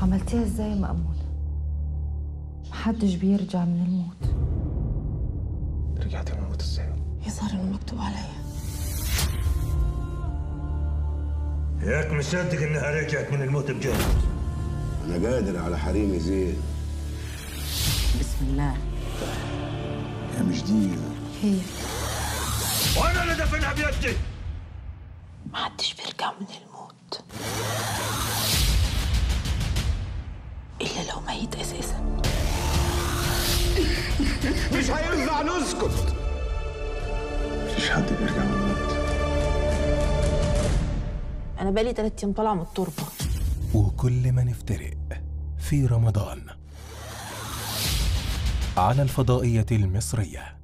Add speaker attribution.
Speaker 1: عملتيها ازاي مأمونة محدش بيرجع من الموت
Speaker 2: رجعت من الموت ازاي؟
Speaker 1: يظهر انه مكتوب عليا
Speaker 3: ياك مصدق انها رجعت من الموت بجد
Speaker 4: انا قادر على حريمي زين
Speaker 1: بسم الله
Speaker 4: يا مش دي
Speaker 1: هي
Speaker 3: وانا اللي دفنها بيدي
Speaker 1: محدش بيرجع من الموت إلا لو ميت أساسا
Speaker 4: مش هينفع نسكت
Speaker 2: مفيش حد بيرجع من الموت
Speaker 1: أنا بقالي تلات أيام طالعة من التربة
Speaker 5: وكل ما نفترق في رمضان على الفضائية المصرية